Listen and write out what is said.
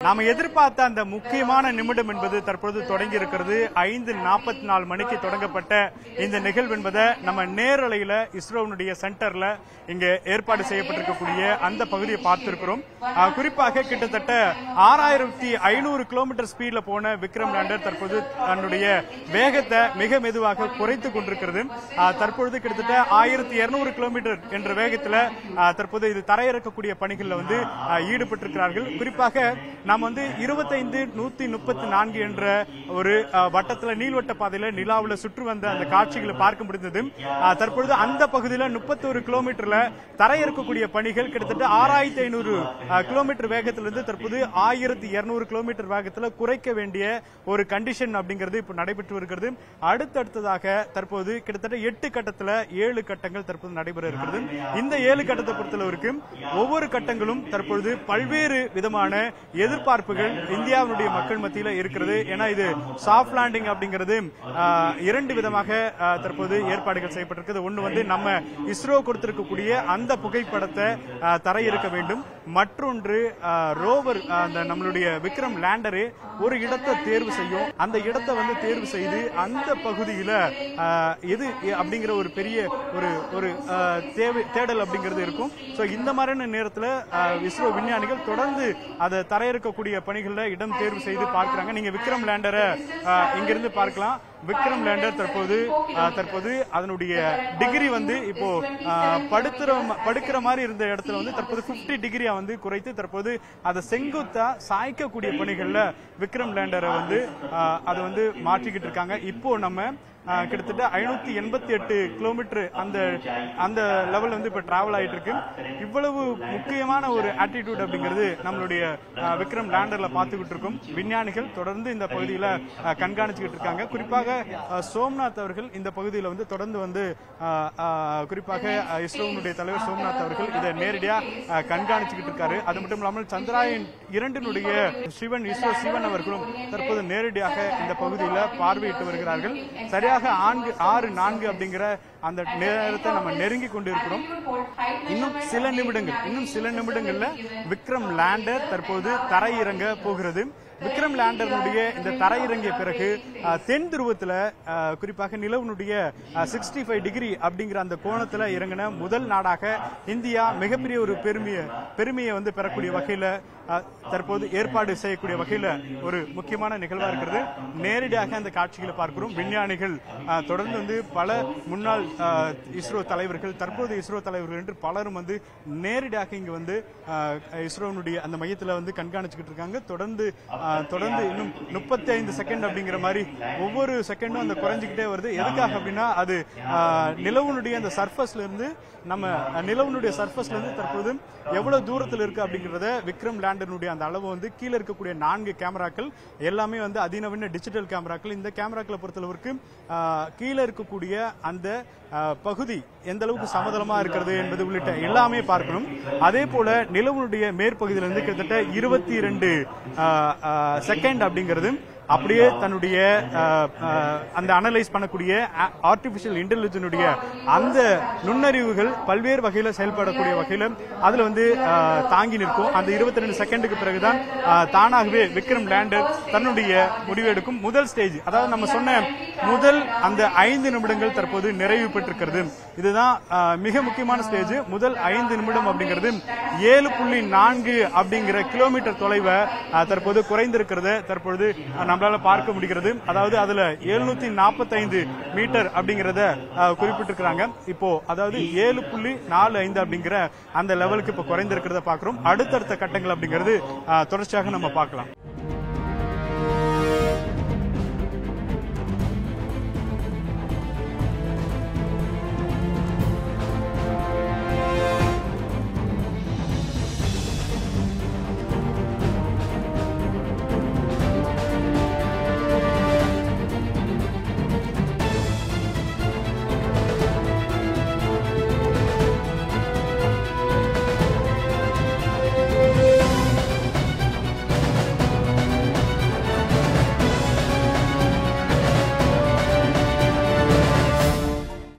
நாம எதிர்பார்த்த அந்த முக்கியமான நிமிடம் என்பது தற்பொழுது தொடங்கி இருக்கிறது ஐந்து நாற்பத்தி நாலு மணிக்கு தொடங்கப்பட்ட இந்த நிகழ்வு என்பதை நம்ம நேரலையில இஸ்ரோனுடைய சென்டர்ல இங்க ஏற்பாடு செய்யப்பட்டிருக்கக்கூடிய அந்த பகுதியை பார்த்திருக்கிறோம் ஆஹ், குறிப்பாக கிட்டத்தட்ட ஆறாயிரத்தி ஐநூறு கிலோமீட்டர் ஸ்பீட்ல போன விக்ரம் லேண்டர் தற்போது தன்னுடைய வேகத்தை மிக மெதுவாக குறைத்துக் கொண்டிருக்கிறது ஆஹ், தற்பொழுது கிட்டத்தட்ட ஆயிரத்தி இருநூறு கிலோமீட்டர் என்ற வேகத்துல ஆஹ், தற்போது இது தரையிறக்கக்கூடிய பணிகள்ல வந்து ஆஹ், ஈடுபட்டிருக்கிறார்கள் குறிப்பாக நாம் வந்து இருபத்தைந்து நூத்தி முப்பத்தி நான்கு என்ற ஒரு ஆஹ், வட்டத்துல நீள்வட்ட பாதையில நிலாவுல சுற்றி வந்த அந்த காட்சிகளை பார்க்க முடிந்தது ஆஹ், தற்பொழுது அந்த பகுதியில முப்பத்தொரு கிலோமீட்டர்ல தரையிறக்கக்கூடிய பணிகள் கிட்டத்தட்ட ஆறாயிரத்தி ஐநூறு கிலோமீட்டர் வேகத்திலிருந்து தற்போது ஆயிரத்தி இருநூறு கிலோமீட்டர் வேகத்துல குறைக்க வேண்டிய ஒரு கண்டிஷன் அப்படிங்கிறது இப்ப நடைபெற்று வருகிறது அடுத்தடுத்ததாக தற்போது கிட்டத்தட்ட எட்டு கட்டத்துல ஏழு கட்டங்கள் தற்போது நடைபெற இருக்கிறது இந்த ஏழு கட்டத்தை பொறுத்தளவிற்கு ஒவ்வொரு கட்டங்களும் தற்பொழுது பல்வேறு விதமான எதிர்பார்ப்புகள் இந்தியாவினுடைய மக்கள் மத்தியில இருக்கிறது ஏன்னா இது சாஃப்ட் லேண்டிங் அப்படிங்கிறது ஆஹ், இரண்டு விதமாக ஆஹ், தற்போது ஏற்பாடுகள் செய்யப்பட்டிருக்கிறது ஒன்னு வந்து நம்ம இஸ்ரோ கொடுத்திருக்கக்கூடிய அந்த புகைப்படத்தை ஆஹ், தரையிறக்க வேண்டும் மற்றொன்று ஆஹ், ரோவர் ஆஹ், அந்த நம்மளுடைய விக்ரம் லேண்டரு ஒரு இடத்தை தேர்வு செய்யும் அந்த இடத்தை வந்து தேர்வு செய்து அந்த பகுதியில ஆஹ், எது அப்படிங்கிற ஒரு பெரிய ஒரு ஒரு ஆஹ், தேவை தேடல் அப்படிங்கிறது இருக்கும் சோ இந்த மாதிரியான நேரத்துல ஆஹ், இஸ்ரோ விஞ்ஞானிகள் தொடர்ந்து அதை தரையிறக்கக்கூடிய பணிகள்ல இடம் தேர்வு செய்து பார்க்கறாங்க நீங்க விக்ரம் லேண்டரை ஆஹ், இங்கிருந்து பார்க்கலாம் விக்ரம் லேண்டர் தற்போது ஆஹ், தற்போது அதனுடைய டிகிரி வந்து இப்போ ஆஹ், படுத்துற ம- படுக்கிற மாதிரி இருந்த இடத்துல வந்து தற்போது 50 டிகிரியா வந்து குறைத்து தற்போது அதை செங்குத்தா சாய்க்கக்கூடிய பணிகள்ல விக்ரம் லேண்டரை வந்து ஆஹ், அதை வந்து மாற்றிக்கிட்டு இருக்காங்க இப்போ நம்ம ஆஹ், கிட்டத்தட்ட ஐநூத்தி எண்பத்தி எட்டு கிலோமீட்டர் அந்த அந்த லெவல் வந்து இப்ப டிராவல் ஆயிட்டு இருக்கு இவ்வளவு முக்கியமான ஒரு ஆட்டிடியூட் அப்படிங்கிறது நம்மளுடைய ஆஹ், விக்ரம் லேண்டர்ல பார்த்துக்கிட்டு இருக்கோம் விஞ்ஞானிகள் தொடர்ந்து இந்த பகுதியில ஆஹ், கண்காணிச்சுக்கிட்டு இருக்காங்க குறிப்பாக ஆஹ், சோம்நாத் அவர்கள் இந்த பகுதியில வந்து தொடர்ந்து வந்து ஆஹ், ஆஹ், குறிப்பாக ஆஹ், இஸ்ரோனுடைய தலைவர் சோம்நாத் அவர்கள் இதை நேரடியா ஆஹ், கண்காணிச்சுக்கிட்டு இருக்காரு அது மட்டும் இல்லாமல் சந்திராயன் இரண்டினுடைய சிவன் இஸ்ரோ சிவன் அவர்களும் தற்போது நேரடியாக இந்த பகுதியில பார்வையிட்டு வருகிறார்கள் சரியாக ஆண்டு ஆறு நான்கு அப்படிங்கிற அந்த நேரத்தை நம்ம நெருங்கி கொண்டு இருக்கிறோம் இன்னும் சில நிமிடங்கள் இன்னும் சில நிமிடங்கள்ல விக்ரம் லேண்டர் தற்போது தரையிறங்க போகிறது விக்ரம் லேண்டர்னுடைய இந்த தரையிறங்கிய பிறகு அஹ், தென் துருவத்துல அஹ், குறிப்பாக நிலவுனுடைய சிக்ஸ்டி ஃபைவ் டிகிரி அப்படிங்கிற அந்த கோணத்துல இறங்கின முதல் நாடாக இந்தியா மிகப்பெரிய ஒரு பெருமையை பெருமையை வந்து பெறக்கூடிய வகையில அஹ், தற்போது ஏற்பாடு செய்யக்கூடிய வகையில ஒரு முக்கியமான நிகழ்வா இருக்கிறது நேரடியாக அந்த காட்சிகளை பார்க்கிறோம் விஞ்ஞானிகள் அஹ், தொடர்ந்து வந்து பல முன்னாள் அஹ், இஸ்ரோ தலைவர்கள் தற்போது இஸ்ரோ தலைவர்கள் என்று பலரும் வந்து நேரடியாக இங்க வந்து அஹ், இஸ்ரோனுடைய அந்த மையத்துல வந்து கண்காணிச்சுக்கிட்டு இருக்காங்க தொடர்ந்து அஹ், தொடர்ந்து இன்னும் முப்பத்தி ஐந்து செகண்ட் அப்படிங்கிற மாதிரி ஒவ்வொரு செகண்டும் அந்த குறைஞ்சிக்கிட்டே வருது எதுக்காக அப்படின்னா அது அஹ், நிலவுனுடைய அந்த சர்ஃபஸ்ல இருந்து நம்ம அஹ், நிலவுனுடைய சர்ஃபஸ்ல இருந்து தற்போது எவ்வளவு தூரத்தில் இருக்கு அப்படிங்கறத விக்ரம் லேண்டனுடைய அந்த அளவு வந்து கீழே இருக்கக்கூடிய நான்கு கேமராக்கள் எல்லாமே வந்து அதிநவீன டிஜிட்டல் கேமராக்கள் இந்த கேமராக்களை பொறுத்தளவிற்கு ஆஹ், கீழே இருக்கக்கூடிய அந்த ஆஹ், பகுதி எந்த அளவுக்கு சமதளமா இருக்கிறது என்பது உள்ளிட்ட எல்லாமே பார்க்கணும் அதே போல நிலவுடைய மேற்பகுதியிலிருந்து கிட்டத்தட்ட இருபத்தி இரண்டு செகண்ட் அப்படிங்கிறது அப்படியே தன்னுடைய ஆஹ், ஆஹ், அந்த அனலைஸ் பண்ணக்கூடிய ஆர்டிபிஷியல் இன்டெலிஜென்னுடைய அந்த நுண்ணறிவுகள் பல்வேறு வகையில செயல்படக்கூடிய வகையில அதுல வந்து ஆஹ், தாங்கி நிற்கும் அந்த இருபத்தி ரெண்டு செகண்டுக்கு பிறகுதான் ஆஹ், தானாகவே விக்ரம் லேண்டர் தன்னுடைய முடிவெடுக்கும் முதல் ஸ்டேஜ் அதாவது நம்ம சொன்ன முதல் அந்த ஐந்து நிமிடங்கள் தற்போது நிறைவு பெற்றிருக்கிறது இதுதான் ஆஹ், மிக முக்கியமான ஸ்டேஜ் முதல் ஐந்து நிமிடம் அப்படிங்கிறது ஏழு புள்ளி நான்கு அப்படிங்கிற கிலோமீட்டர் தொலைவை ஆஹ், தற்போது குறைந்திருக்கிறத தற்பொழுது ஆஹ், நம்மளால பார்க்க முடிகிறது அதாவது அதுல எழுநூத்தி நாற்பத்தைந்து மீட்டர் அப்படிங்கறத ஆஹ், குறிப்பிட்டிருக்கிறாங்க இப்போ அதாவது ஏழு புள்ளி நாலு ஐந்து அப்படிங்கிற அந்த லெவலுக்கு இப்போ குறைந்திருக்கிறத பார்க்கிறோம் அடுத்தடுத்த கட்டங்கள் அப்படிங்கிறது ஆஹ், தொடர்ச்சியாக நம்ம பார்க்கலாம்